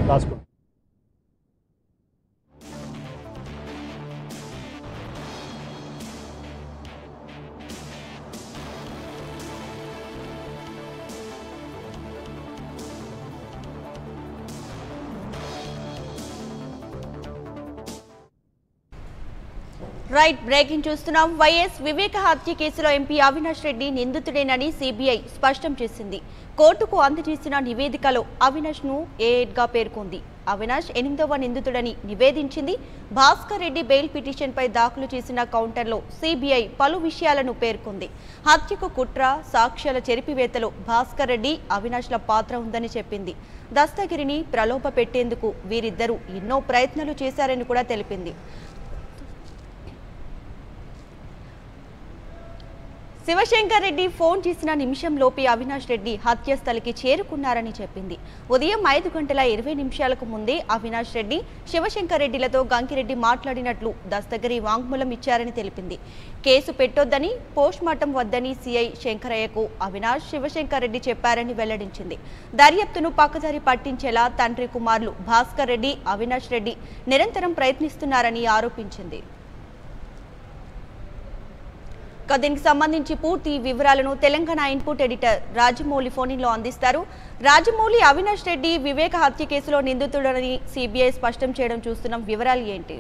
రాసుకుంటాం right breaking చూస్తున్నాం YS Viveka హత్య కేసులో ఎంపీ అవినాష్ రెడ్డి నిందితుడేనని సిబిఐ స్పష్టం చేసింది కోర్టుకు అందజేసిన నివేదికలో అవినాష్ ను గా పేర్కొంది అవినాష్ ఎనిమిదవ నిందితుడని నివేదించింది భాస్కర్ రెడ్డి బెయిల్ పిటిషన్ పై దాఖలు చేసిన కౌంటర్లో సిబిఐ పలు విషయాలను పేర్కొంది హత్యకు కుట్ర సాక్ష్యాల చెరిపివేతలో భాస్కర్ రెడ్డి అవినాష్ల పాత్ర ఉందని చెప్పింది దస్తగిరిని ప్రలోభ పెట్టేందుకు వీరిద్దరూ ఎన్నో ప్రయత్నాలు చేశారని కూడా తెలిపింది శివశంకర్ రెడ్డి ఫోన్ చేసిన నిమిషంలోపే అవినాష్ రెడ్డి హత్యస్థలికి చేరుకున్నారని చెప్పింది ఉదయం ఐదు గంటల ఇరవై నిమిషాలకు ముందే అవినాష్ రెడ్డి శివశంకర్ రెడ్డిలతో గంకిరెడ్డి మాట్లాడినట్లు దస్తగిరి వాంగ్మూలం ఇచ్చారని తెలిపింది కేసు పెట్టొద్దని పోస్ట్మార్టం వద్దని సిఐ శంకరయ్యకు అవినాష్ శివశంకర్ రెడ్డి చెప్పారని వెల్లడించింది దర్యాప్తును పక్కదారి పట్టించేలా తండ్రి కుమారులు భాస్కర్ రెడ్డి అవినాష్ రెడ్డి నిరంతరం ప్రయత్నిస్తున్నారని ఆరోపించింది ఇక దీనికి సంబంధించి పూర్తి వివరాలను తెలంగాణ ఇన్పుట్ ఎడిటర్ రాజమౌళి ఫోన్లో అందిస్తారు రాజమౌళి అవినాష్ రెడ్డి వివేక హత్య కేసులో నిందితుడని సిబిఐ స్పష్టం చేయడం చూస్తున్నాం వివరాలు ఏంటి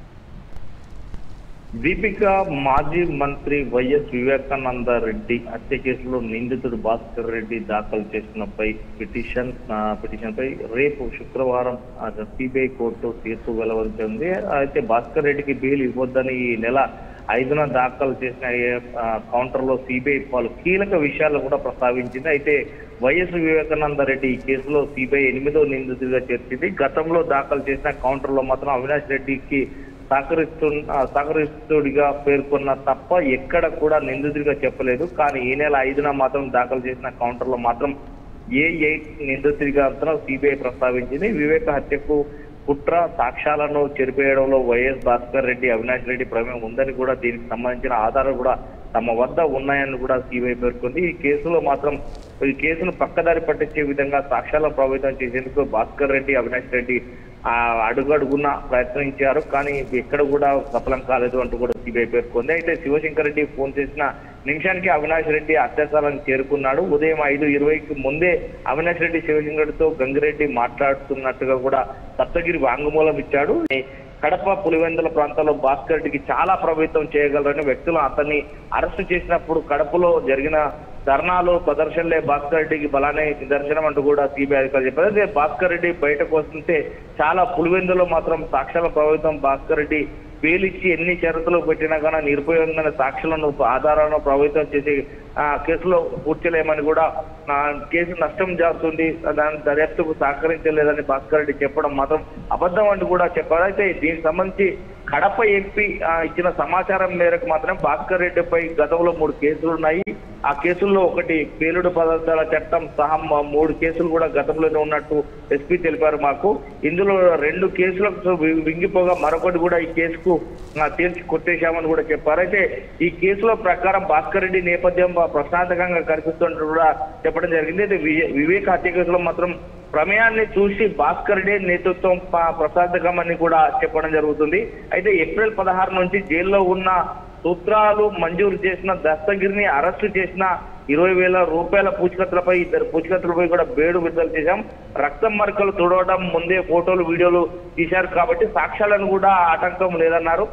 దీపిక మాజీ మంత్రి వైఎస్ వివేకానంద రెడ్డి హత్య కేసులో నిందితుడు భాస్కర్ రెడ్డి దాఖలు చేసినపై పిటిషన్ ఆ, పిటిషన్ పై రేపు శుక్రవారం సిబిఐ కోర్టు తీర్పు వెలువరించింది అయితే భాస్కర్ రెడ్డికి బెయిల్ ఇవ్వొద్దని ఈ నెల ఐదున దాఖలు చేసిన ఆ, కౌంటర్లో సిబిఐ పలు కీలక విషయాలు కూడా ప్రస్తావించింది అయితే వైఎస్ వివేకానంద రెడ్డి ఈ కేసులో సిబిఐ ఎనిమిదో నిందితుడిగా చేర్చింది గతంలో దాఖలు చేసిన కౌంటర్లో మాత్రం అవినాష్ రెడ్డికి సహకరిస్తు సహకరిస్తుడిగా పేర్కొన్న తప్ప ఎక్కడ కూడా నిందితుడిగా చెప్పలేదు కానీ ఈ నెల ఐదున మాత్రం దాఖలు చేసిన కౌంటర్లో మాత్రం ఏ ఎయిట్ నిందితుడిగా మాత్రం సిబిఐ ప్రస్తావించింది వివేక హత్యకు కుట్ర సాక్ష్యాలను చెరిపేయడంలో వైఎస్ భాస్కర్ రెడ్డి అవినాష్ రెడ్డి ప్రమేయం ఉందని కూడా దీనికి సంబంధించిన ఆధారాలు కూడా తమ వద్ద ఉన్నాయని కూడా సిబిఐ పేర్కొంది ఈ కేసులో మాత్రం ఈ కేసును పక్కదారి పట్టించే విధంగా సాక్ష్యాలను ప్రభావితం చేసేందుకు భాస్కర్ రెడ్డి అవినాష్ రెడ్డి ఆ అడుగడుగున ప్రయత్నించారు కానీ ఎక్కడ కూడా సఫలం కాలేదు అంటూ కూడా సిబిఐ పేర్కొంది అయితే శివశంకర్ రెడ్డి ఫోన్ చేసిన నిమిషానికి అవినాష్ రెడ్డి అత్యాచారానికి చేరుకున్నాడు ఉదయం ఐదు ఇరవైకి ముందే అవినాష్ రెడ్డి శివశంకర్ రెడ్డితో గంగిరెడ్డి మాట్లాడుతున్నట్టుగా కూడా సప్తగిరి వాంగ్మూలం ఇచ్చాడు కడప పులివెందుల ప్రాంతాల్లో భాస్కర్ రెడ్డికి చాలా ప్రభావితం చేయగలరని వ్యక్తులు అతన్ని అరెస్టు చేసినప్పుడు కడపలో జరిగిన ధర్నాలు ప్రదర్శనలే భాస్కర్ రెడ్డికి బలానే నిదర్శనం అంటూ కూడా సిబిఐ అధికారులు చెప్పారు అదే భాస్కర్ రెడ్డి బయటకు వస్తుంటే చాలా పులివెందులో మాత్రం సాక్ష్యాల ప్రభావితం భాస్కర్ రెడ్డి బెయిల్ ఇచ్చి ఎన్ని షరతులు పెట్టినా కానీ నిర్భయంగా సాక్షులను ఆధారాలను ప్రభావితం చేసి ఆ కేసులో కూర్చోలేమని కూడా ఆ కేసు నష్టం జరుగుతుంది దాని దర్యాప్తుకు సహకరించలేదని భాస్కర్ రెడ్డి చెప్పడం మాత్రం అబద్ధం అని కూడా చెప్పారు అయితే దీనికి సంబంధించి కడప ఎంపీ ఆ, ఇచ్చిన సమాచారం మేరకు మాత్రం భాస్కర్ రెడ్డిపై గతంలో మూడు కేసులు ఉన్నాయి ఆ కేసుల్లో ఒకటి పేలుడు పదార్థాల చట్టం సహా మా- మూడు కేసులు కూడా గతంలోనే ఉన్నట్టు ఎస్పీ తెలిపారు మాకు ఇందులో రెండు కేసులకు వి- వింగిపోగా మరొకటి కూడా ఈ కేసుకు ఆ, తేల్చి కొట్టేశామని కూడా చెప్పారు అయితే ఈ కేసులో ప్రకారం భాస్కర్ రెడ్డి నేపథ్యం ప్రశాంతకంగా కనిపిస్తున్నట్టు కూడా చెప్పడం జరిగింది అయితే వి- వివేక్ హత్య కేసులో మాత్రం ప్రమేయాన్ని చూసి భాస్కర్ రెడ్డి నేతృత్వం ప- ప్రసాదకమని కూడా చెప్పడం జరుగుతుంది అయితే ఏప్రిల్ పదహారు నుంచి జైల్లో ఉన్న సూత్రాలు మంజూరు చేసిన దస్తగిరిని అరెస్టు చేసిన ఇరవై వేల రూపాయల పూచికత్తులపై ఇద్దరు పూచికత్తులపై కూడా బేడు విడుదల చేశాం రక్తం మరకలు తుడవడం ముందే ఫోటోలు వీడియోలు తీశారు కాబట్టి సాక్ష్యాలను కూడా ఆటంకం లేదన్నారు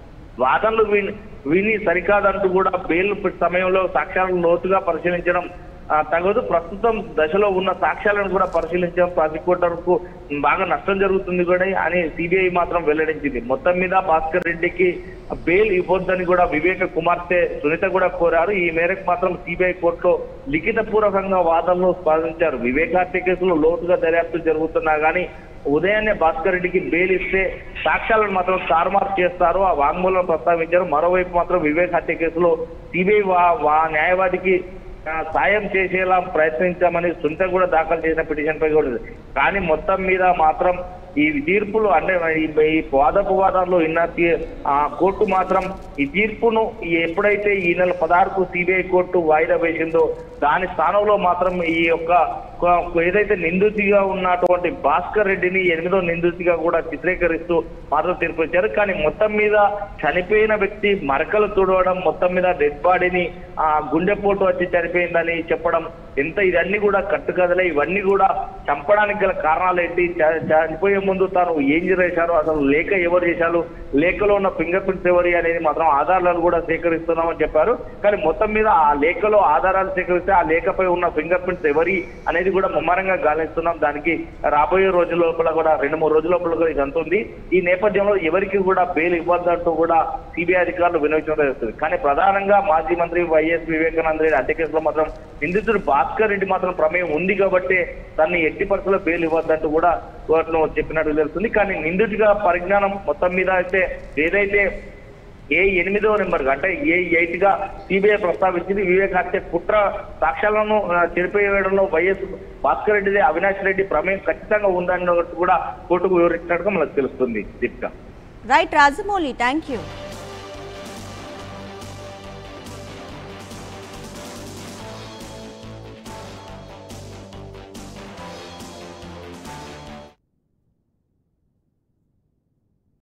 వాదనలు విని విని సరికాదంటూ కూడా బెయిల్ సమయంలో సాక్ష్యాలను లోతుగా పరిశీలించడం ఆ, తగదు ప్రస్తుతం దశలో ఉన్న సాక్ష్యాలను కూడా పరిశీలించడం ప్రాసిక్యూటర్కు బాగా నష్టం జరుగుతుంది కూడా అని సిబిఐ మాత్రం వెల్లడించింది మొత్తం మీద భాస్కర్ రెడ్డికి బెయిల్ ఇవ్వొద్దని కూడా వివేక కుమార్తె సునీత కూడా కోరారు ఈ మేరకు మాత్రం సిబిఐ కోర్టులో లిఖిత పూర్వకంగా వాదనలు స్పందించారు వివేక హత్య కేసులో లోతుగా దర్యాప్తు జరుగుతున్నా కానీ ఉదయాన్నే భాస్కర్ రెడ్డికి బెయిల్ ఇస్తే సాక్ష్యాలను మాత్రం తారుమారు చేస్తారు ఆ వాంగ్మూలం ప్రస్తావించారు మరోవైపు మాత్రం వివేక్ హత్య కేసులో సిబిఐ వా- వా న్యాయవాదికి ఆ, సాయం చేసేలా ప్రయత్నించామని సునీత కూడా దాఖలు చేసిన పిటిషన్ పై కూడా ఉంది. కానీ మొత్తం మీద మాత్రం ఈ తీర్పులు అంటే ఈ- ఈ వాదోపవాదాల్లో ఇన్న తీ- ఆ కోర్టు మాత్రం ఈ తీర్పును ఈ ఎప్పుడైతే ఈ నెల పదహారుకు సిబిఐ కోర్టు వాయిదా వేసిందో దాని స్థానంలో మాత్రం ఈ యొక్క కొ- ఏదైతే నిందితుడిగా ఉన్నటువంటి భాస్కర్ రెడ్డిని ఎనిమిదో నిందితుడిగా కూడా చిత్రీకరిస్తూ మాత్రం తీర్పు ఇచ్చారు కానీ మొత్తం మీద చనిపోయిన వ్యక్తి మరకలు తుడవడం మొత్తం మీద డెడ్ బాడీని ఆ గుండెపోటు వచ్చి చనిపోయిందని చెప్పడం ఎంత ఇవన్నీ కూడా కట్టుకథలే ఇవన్నీ కూడా చంపడానికి గల కారణాలు ఏంటి చ- చనిపోయే ముందు తాను ఏం చేశారు అసలు లేఖ ఎవరు చేశారు లేఖలో ఉన్న ఫింగర్ ప్రింట్స్ ఎవరి అనేది మాత్రం ఆధారాలను కూడా సేకరిస్తున్నామని చెప్పారు కానీ మొత్తం మీద ఆ లేఖలో ఆధారాలు సేకరిస్తే ఆ లేఖపై ఉన్న ఫింగర్ ప్రింట్స్ ఎవరి అనేది కూడా ముమ్మరంగా గాలిస్తున్నాం దానికి రాబోయే రోజుల లోపల కూడా రెండు మూడు రోజుల లోపల కూడా ఇది అంతుంది ఈ నేపథ్యంలో ఎవరికి కూడా బెయిల్ ఇవ్వద్దంటూ కూడా సిబిఐ అధికారులు వినియోగించడం జరుగుతుంది కానీ ప్రధానంగా మాజీ మంత్రి వైఎస్ వివేకానంద రెడ్డి హత్య కేసులో మాత్రం నిందితుడు భాస్కర్ రెడ్డి మాత్రం ప్రమేయం ఉంది కాబట్టి దాన్ని ఎట్టి పరిస్థితుల్లో బెయిల్ ఇవ్వద్దంటూ కూడా కోర్టును చెప్పినట్టు తెలుస్తుంది కానీ నిందితుడిగా పరిజ్ఞానం మొత్తం మీద అయితే ఏదైతే ఏ ఎనిమిదో నెంబర్ అంటే ఏ ఎయిట్ గా సిబిఐ ప్రస్తావించింది వివేక్ హత్య కుట్ర సాక్ష్యాలను ఆ, చెరిపేయడంలో వైఎస్ భాస్కర్ రెడ్డి అవినాష్ రెడ్డి ప్రమేయం ఖచ్చితంగా ఉందని కూడా కోర్టుకు వివరించినట్టుగా మనకు తెలుస్తుంది Deepika right Rajamouli thank you